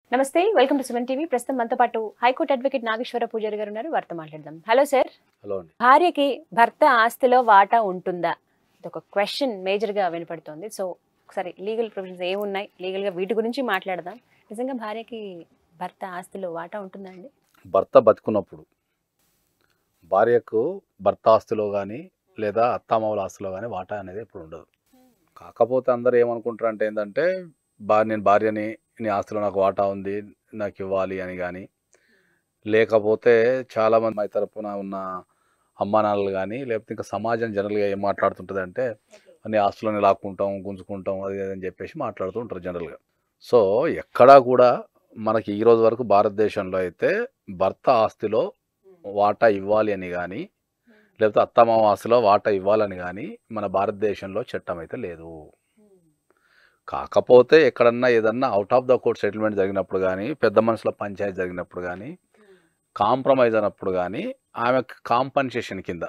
నమస్తే welcome to Suman TV ప్రస్తుతం మనతో పాటు హైకోర్టు అడ్వకేట్ నాగేశ్వర పూజారి గారు ఉన్నారు వారితో మాట్లాడదాం హలో సార్ హలో అండి భార్యకి భర్త ఆస్తిలో వాటా ఉంటుందా ఇది ఒక క్వశ్చన్ మేజర్ గా వినపడుతోంది సో ఒకసారి లీగల్ ప్రొవిజన్స్ ఏమున్నాయి లీగల్ గా వీటి గురించి మాట్లాడదాం నిజంగా భార్యకి భర్త ఆస్తిలో వాటా ఉంటుందా అండి భర్త బతుకున్నప్పుడు భార్యకు భర్త ఆస్తిలో కానీ లేదా అత్తామావుల ఆస్తిలో కానీ వాటా అనేది ఎప్పుడు ఉండదు కాకపోతే అందరూ ఏమనుకుంటారు అంటే ఏంటంటే బా నేను భార్యని నీ ఆస్తిలో నాకు వాటా ఉంది నాకు ఇవ్వాలి అని కానీ లేకపోతే చాలామంది మా తరపున ఉన్న అమ్మా నాన్నలు కానీ లేకపోతే ఇంకా సమాజం జనరల్గా ఏం మాట్లాడుతుంటుంది అంటే అన్ని ఆస్తులని లాక్కుంటాం గుంజుకుంటాం అది ఇది అని చెప్పేసి మాట్లాడుతూ ఉంటారు జనరల్గా సో ఎక్కడా కూడా మనకి ఈ రోజు వరకు భారతదేశంలో అయితే భర్త ఆస్తిలో వాటా ఇవ్వాలి అని కానీ లేకపోతే అత్తమామ ఆస్తిలో వాటా ఇవ్వాలని కానీ మన భారతదేశంలో చట్టం అయితే లేదు కాకపోతే ఎక్కడన్నా ఏదన్నా out of the court settlement జరిగినప్పుడు కానీ పెద్ద మనుషుల పంచాయతీ జరిగినప్పుడు కానీ కాంప్రమైజ్ అయినప్పుడు కానీ ఆమె కాంపన్సేషన్ కింద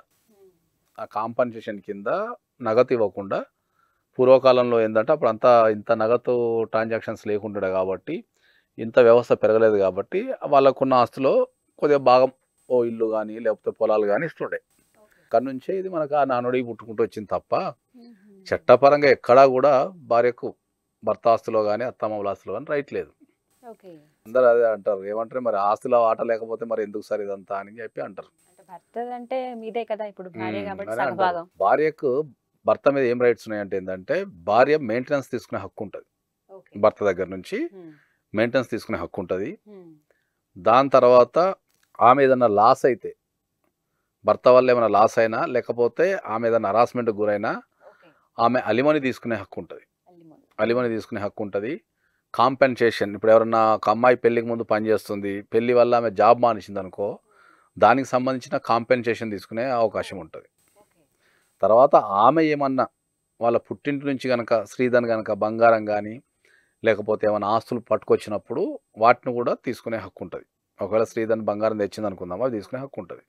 ఆ కాంపన్సేషన్ కింద నగదు ఇవ్వకుండా పూర్వకాలంలో ఏంటంటే అప్పుడు అంతా ఇంత నగదు ట్రాన్సాక్షన్స్ లేకుంటుండే కాబట్టి ఇంత వ్యవస్థ పెరగలేదు కాబట్టి వాళ్ళకున్న ఆస్తిలో కొద్దిగా భాగం ఓ ఇల్లు కానీ లేకపోతే పొలాలు కానీ ఇస్తుండే అక్కడి నుంచే ఇది మనకు ఆ నానుడి పుట్టుకుంటూ వచ్చింది తప్ప చట్టపరంగా ఎక్కడా కూడా భార్యకు భర్త ఆస్తిలో కానీ అత్తమామల ఆస్తిలో కానీ రైట్ లేదు ఓకే అందరూ అదే అంటారు ఏమంటారు మరి ఆస్తిలో ఆట లేకపోతే మరి ఎందుకు సార్ ఇదంతా అని చెప్పి అంటారు అంటే భర్త అంటే మీదే కదా ఇప్పుడు భార్య మ్మ్. కాబట్టి అదే అంటారు. సగభాగం భార్యకు భర్త మీద ఏం రైట్స్ ఉన్నాయంటే ఏంటంటే భార్య మెయింటెనెన్స్ తీసుకునే హక్కు ఉంటుంది ఓకే భర్త దగ్గర నుంచి మ్మ్. మెయింటెనెన్స్ తీసుకునే హక్కు ఉంటుంది మ్మ్. దాని తర్వాత ఆమె ఏదైనా లాస్ అయితే భర్త వల్ల ఏమైనా లాస్ అయినా లేకపోతే ఆమె ఏదైనా హరాస్మెంట్కి గురైనా ఓకే ఆమె అలిమని తీసుకునే హక్కు ఉంటుంది అల్లిమోని. అలిమని తీసుకునే హక్కు ఉంటుంది కాంపెన్సేషన్ ఇప్పుడు ఎవరన్నా ఒక అమ్మాయి పెళ్లికి ముందు పనిచేస్తుంది పెళ్లి వల్ల ఆమె జాబ్ మానేసింది అనుకో దానికి సంబంధించిన కాంపెన్సేషన్ తీసుకునే అవకాశం ఉంటుంది ఓకే. తర్వాత ఆమె ఏమన్నా వాళ్ళ పుట్టింటి నుంచి కనుక శ్రీధన్ కనుక బంగారం కానీ లేకపోతే ఏమైనా ఆస్తులు పట్టుకొచ్చినప్పుడు వాటిని కూడా తీసుకునే హక్కు ఉంటుంది ఒకవేళ శ్రీధన్ బంగారం తెచ్చింది అనుకుందాం అది తీసుకునే హక్కు ఉంటుంది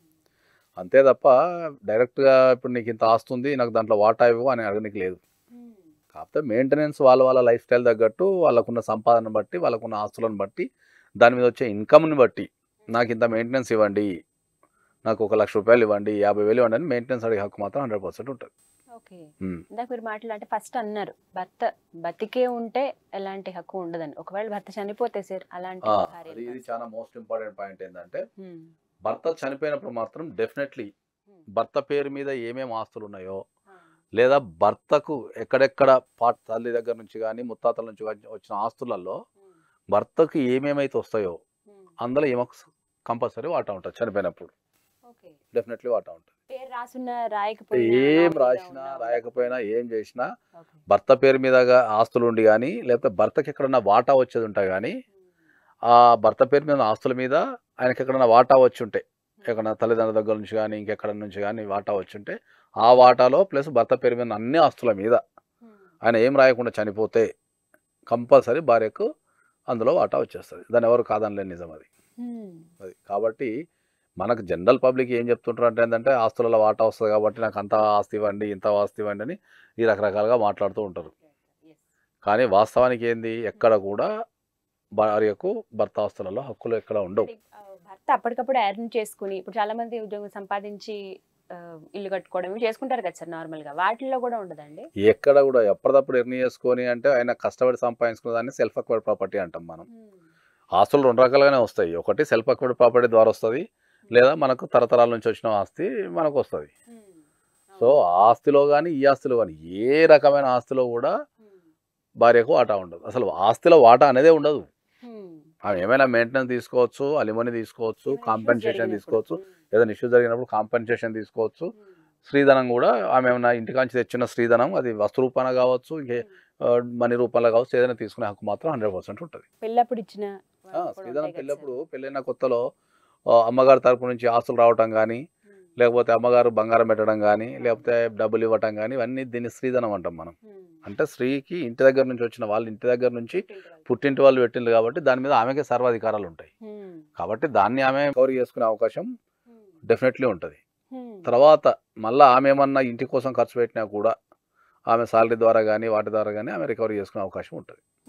అంతే తప్ప డైరెక్ట్గా ఇప్పుడు నీకు ఇంత ఆస్తి ఉంది నాకు దాంట్లో వాటా ఇవ్వు అని అడగనికి లేదు మ్మ్. కాకపోతే మెయింటెనెన్స్ వాళ్ళ వాళ్ళ లైఫ్ స్టైల్ తగ్గట్టు వాళ్ళకున్న సంపాదన బట్టి వాళ్ళకున్న ఆస్తులను బట్టి దాని మీద వచ్చే ఇన్కమ్ని బట్టి నాకు ఇంత మెయింటెనెన్స్ ఇవ్వండి నాకు ఒక లక్ష రూపాయలు ఇవ్వండి యాభై వేలు ఇవ్వండి అని మెయింటెనెన్స్ అడిగే హక్కు మాత్రం హండ్రెడ్ పర్సెంట్ ఉంటుంది ఓకే ఉమ్. ఇందాక మీరు మాట్లాడంటే ఫస్ట్ అన్నారు భర్త బతికే ఉంటే ఎలాంటి హక్కు ఉండదని ఒకవేళ భర్త చనిపోతే సార్ అలాంటి ఆ, భార్యలు అది ఇది కాదు. చాలా మోస్ట్ ఇంపార్టెంట్ పాయింట్ ఏంటంటే ఉమ్, భర్త చనిపోయినప్పుడు మాత్రం డెఫినెట్లీ ఉమ్, భర్త పేరు మీద ఏమేమి ఆస్తులు ఉన్నాయో ఆ, లేదా భర్తకు ఎక్కడెక్కడ పాట్ తల్లి దగ్గర నుంచి కానీ ముత్తాతల నుంచి వచ్చి- వచ్చిన ఆస్తులలో ఉమ్, భర్తకు ఏమేమైతే వస్తాయో ఉమ్, అందులో ఏమో కంపల్సరీ వాటా ఉంటుంది చనిపోయినప్పుడు ఓకే డెఫినెట్లీ వాటా ఉంటుంది పేరు రాసున్నా రాయకపోయినా ఏం మామూలుగా రాసినా ఉన్నా- రాయకపోయినా ఏం చేసినా ఓకే. భర్త పేరు మీదగా ఆస్తులు ఉండి కానీ లేకపోతే భర్తకి ఎక్కడన్నా వాటా వచ్చేది ఉంటాయి కానీ ఉమ్, ఆ భర్త పేరు మీద ఉన్న ఆస్తుల మీద ఆయనకి ఎక్కడన్నా వాటా వచ్చి ఉంటే ఎక్కడన్నా తల్లిదండ్రుల దగ్గర నుంచి కానీ ఇంకెక్కడ నుంచి కానీ వాటా వచ్చి ఉంటే ఆ వాటాలో ప్లస్ భర్త పేరు మీద ఉన్న అన్ని ఆస్తుల మీద ఉమ్, ఆయన ఏం రాయకుండా చనిపోతే కంపల్సరీ భార్యకు అందులో వాటా వచ్చేస్తుంది దాన్ని ఎవరు కాదనలేని నిజం అది ఉమ్, అది కాబట్టి మనకు జనరల్ పబ్లిక్ ఏం చెప్తుంటారు అంటే ఏంటంటే ఆస్తులలో వాటా వస్తుంది కాబట్టి నాకు అంత ఆస్తి ఇవ్వండి ఇంత ఆస్తి ఇవ్వండి అని ఈ రకరకాలుగా మాట్లాడుతూ ఉంటారు yes. కానీ వాస్తవానికి ఏంది ఎక్కడ కూడా భార్యకు భర్త ఆస్తులలో హక్కులు ఎక్కడ ఉండవు అంటే, ఆ, భర్త అప్పటికప్పుడు ఎర్న్ చేసుకుని ఇప్పుడు చాలా మంది ఉద్యోగం సంపాదించి ఆ, ఇల్లు కట్టుకోవడం ఇవి చేసుకుంటారు కదా సార్ నార్మల్ గా వాటిల్లో కూడా ఉండదండి ఎక్కడ కూడా ఎప్పటికప్పుడు ఎర్న్ చేసుకొని అంటే ఆయన కష్టపడి సంపాదించుకున్న దాన్ని సెల్ఫ్ అక్వైర్డ్ ప్రాపర్టీ అంటాం మనం ఆస్తులు రెండు రకాలుగానే వస్తాయి ఒకటి సెల్ఫ్ అక్వైర్డ్ ప్రాపర్టీ ద్వారా వస్తుంది లేదా మనకు తరతరాల నుంచి వచ్చిన ఆస్తి మనకు వస్తుంది సో ఆ ఆస్తిలో కానీ ఈ ఆస్తిలో కానీ ఏ రకమైన ఆస్తిలో కూడా భార్యకు వాటా ఉండదు అసలు ఆస్తిలో వాటా అనేదే ఉండదు ఆమె ఏమైనా మెయింటెనెన్స్ తీసుకోవచ్చు అలిమని తీసుకోవచ్చు కాంపెన్సేషన్ తీసుకోవచ్చు ఏదైనా ఇష్యూ జరిగినప్పుడు కాంపెన్సేషన్ తీసుకోవచ్చు శ్రీధనం కూడా ఆమె ఏమైనా ఇంటికాంచి తెచ్చిన శ్రీధనం అది వస్తు రూపాన కావచ్చు ఇంకే మనీ రూపంలో కావచ్చు ఏదైనా తీసుకునే హక్కు మాత్రం హండ్రెడ్ పర్సెంట్ ఉంటుంది పెళ్ళప్పుడు ఇచ్చిన ఆ, శ్రీధనం పెళ్ళప్పుడు పెళ్ళైన కొత్తలో ఆ, అమ్మగారి తరపు నుంచి ఆస్తులు రావటం కానీ లేకపోతే అమ్మగారు బంగారం పెట్టడం కానీ లేకపోతే డబ్బులు ఇవ్వటం కానీ ఇవన్నీ దీన్ని శ్రీధనం అంటాం మనం అంటే స్త్రీకి ఇంటి దగ్గర నుంచి వచ్చిన వాళ్ళ ఇంటి దగ్గర నుంచి పుట్టింటి వాళ్ళు పెట్టింది కాబట్టి దాని మీద ఆమెకే సర్వాధికారాలు ఉంటాయి కాబట్టి దాన్ని ఆమె కవర్ చేసుకునే అవకాశం డెఫినెట్లీ ఉంటుంది తర్వాత మళ్ళీ ఆమె ఏమన్నా ఇంటి కోసం ఖర్చు పెట్టినా కూడా ఆమె సాలరీ ద్వారా కానీ వాటి ద్వారా కానీ ఆమె రికవరీ చేసుకునే అవకాశం ఉంటుంది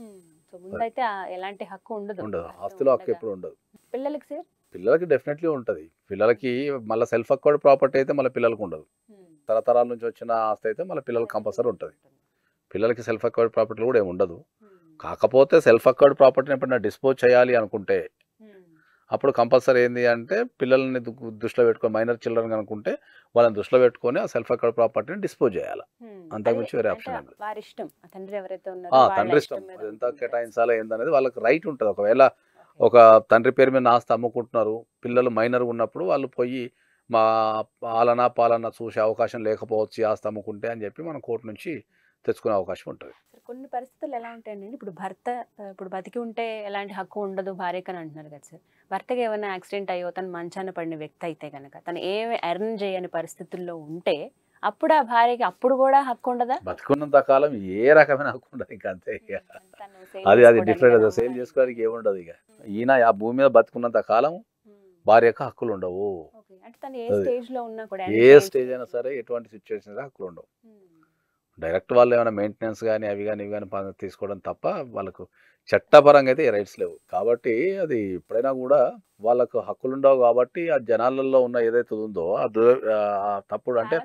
సో ముందైతే ఆ ఎలాంటి హక్కు ఉండదు ఉండదు భర్త ఆస్తిలో హక్కు ఉండగా. ఎప్పుడు ఉండదు పిల్లలకి సార్ పిల్లలకి డెఫినెట్లీ ఉంటుంది పిల్లలకి మళ్ళీ సెల్ఫ్ అక్వర్డ్ ప్రాపర్టీ అయితే మళ్ళీ పిల్లలకు ఉండదు తరతరాల నుంచి వచ్చిన ఆస్తి అయితే మళ్ళీ పిల్లలకు కంపల్సరీ ఉంటుంది పిల్లలకి సెల్ఫ్ అక్వర్డ్ ప్రాపర్టీ కూడా ఏమి ఉండదు కాకపోతే సెల్ఫ్ అక్వర్డ్ ప్రాపర్టీని ఎప్పుడైనా డిస్పోజ్ చేయాలి అనుకుంటే అప్పుడు కంపల్సరీ ఏంది అంటే పిల్లల్ని దు- దృష్టిలో పెట్టుకొని మైనర్ చిల్డ్రన్ అనుకుంటే వాళ్ళని దృష్టిలో పెట్టుకొని ఆ సెల్ఫ్ అక్వర్డ్ ప్రాపర్టీని డిస్పోజ్ చేయాలి అంతకుమించి వేరే option ఏం లేదు. వారి ఇష్టం ఆ తండ్రి ఎవరైతే ఆ, ఉన్నారో వాళ్ళ తండ్రి ఇష్టం మీద అది ఎంత ఉంటుంది. కేటాయించాలా ఏందనేది వాళ్ళకి రైట్ ఉంటుంది ఒకవేళ ఒక తండ్రి పేరు మీద ఆస్తి అమ్ముకుంటున్నారు పిల్లలు మైనర్ ఉన్నప్పుడు వాళ్ళు పోయి మా పాలన పాలన చూసే అవకాశం లేకపోవచ్చు ఈ ఆస్తి అమ్ముకుంటే అని చెప్పి మనం కోర్టు నుంచి తెచ్చుకునే అవకాశం ఉంటుంది సార్, కొన్ని పరిస్థితులు ఎలా ఉంటాయండి ఇప్పుడు భర్త ఆ, ఇప్పుడు బతికి ఉంటే ఎలాంటి హక్కు ఉండదు భార్యకి అని అంటున్నారు కదా సార్ భర్తకి ఏమైనా యాక్సిడెంట్ అయ్యో తను మంచాన పడిన వ్యక్తి అయితే కనుక తను ఏమి ఎర్న్ చేయని పరిస్థితుల్లో ఉంటే అప్పుడు ఆ భార్యకి అప్పుడు కూడా హక్కు ఉండదా బతుకున్నంత కాలం ఏ రకమైన హక్కు ఉండదు ఇంకా అంతే ఇక తను sale అది అది చేసుకోవడానికి డిఫరెంట్ అలా సేల్ ఉండాలి. చేసుకోవడానికి ఏముండదు ఇక ఈయన ఆ భూమి మీద బతుకున్నంత కాలం ఉమ్. భార్యకు హక్కులు ఉండవు ఓకే. అంటే తను ఏ అది. స్టేజ్ లో ఉన్నా కూడా ఏ స్టేజ్ అయినా సరే ఎటువంటి సిచ్యువేషన్ హక్కులు ఉండవు డైరెక్ట్ వాళ్ళు ఏమైనా మెయింటెనెన్స్ కానీ అవి కానీ ఇవి కానీ ప- తీసుకోవడం తప్ప వాళ్ళకు చట్టపరంగా అయితే రైట్స్ లేవు కాబట్టి అది ఎప్పుడైనా కూడా వాళ్ళకు హక్కులు ఉండవు కాబట్టి ఆ జనాలలో ఉన్న ఏదైతే ఉందో ఆ దు- ఆ తప్పుడు అంటే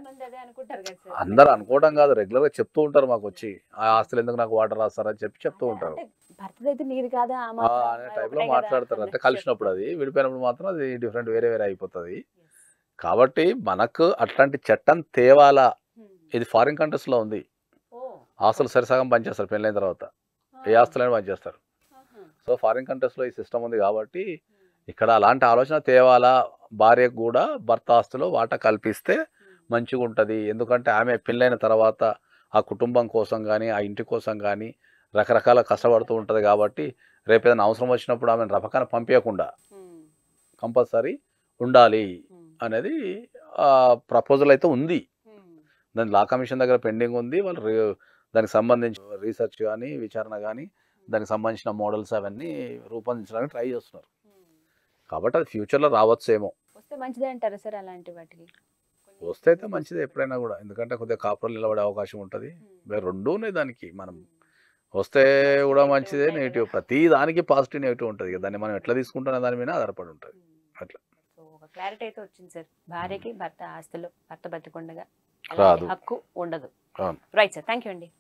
అందరు అనుకోవడం కాదు రెగ్యులర్గా చెప్తూ ఉంటారు మాకు వచ్చి ఆ ఆస్తులు ఎందుకు నాకు వాటర్ రాస్తారని చెప్పి చెప్తూ ఉంటారు భర్తదైతే నీది కాదా ఆ ఆ మాత్రం అనే ఒకటే టైప్లో కదా మాట్లాడతారు అంటే అన్నట్టు కలిసినప్పుడు అది విడిపోయినప్పుడు మాత్రం అది డిఫరెంట్ వేరే వేరే అయిపోతుంది కాబట్టి మనకు అట్లాంటి చట్టం తేవాలా Hmm. ఇది ఫారిన్ కంట్రీస్లో ఉంది ఓ. ఆస్తులు సరిసగం పనిచేస్తారు పెళ్ళైన తర్వాత ఏ ఆస్తులైనా పనిచేస్తారు ఆహా. సో ఫారిన్ కంట్రీస్లో ఈ సిస్టమ్ ఉంది కాబట్టి ఇక్కడ అలాంటి ఆలోచన తేవాలా భార్యకు కూడా భర్త ఆస్తిలో వాటా కల్పిస్తే మంచిగా ఉంటుంది ఎందుకంటే ఆమె పెళ్ళైన తర్వాత ఆ కుటుంబం కోసం కానీ ఆ ఇంటి కోసం కానీ రకరకాల కష్టపడుతూ ఉంటుంది కాబట్టి రేపు ఏదైనా అవసరం వచ్చినప్పుడు ఆమెను రపకాన పంపించకుండా Hmm. కంపల్సరీ ఉండాలి Hmm. అనేది ప్రపోజల్ అయితే ఉంది Hmm. దాని లా కమిషన్ దగ్గర పెండింగ్ ఉంది వాళ్ళు రి- దానికి సంబంధించి రీసెర్చ్ కానీ విచారణ కానీ దానికి సంబంధించిన మోడల్స్ అవన్నీ రూపొందించడానికి ట్రై చేస్తున్నారు Hmm. కాబట్టి అది ఫ్యూచర్లో రావచ్చేమో వస్తే మంచిదే అంటారా సార్ అలాంటి వాటికి వస్తే అయితే మంచిది ఎప్పుడైనా కూడా ఎందుకంటే కొద్దిగా కాపురాలు నిలబడే అవకాశం ఉంటుంది Hmm. రెండు ఉన్నాయి దానికి మనం Hmm. వస్తే కూడా Negative మంచిదే ఉంటాయి నెగిటివ్ కదా. ప్రతి దానికి పాజిటివ్ నెగిటివ్ ఉంటుంది ఇక దాన్ని మనం ఎట్లా తీసుకుంటున్న దాని మీద ఆధారపడి ఉంటుంది అట్లా. సో ఒక క్లారిటీ అయితే వచ్చింది సార్ భార్యకి భర్త ఆస్తులు భర్త బతికుండగా రాదు. హక్కు ఉండదు అవును. రైట్ సార్ థ్యాంక్ యూ అండి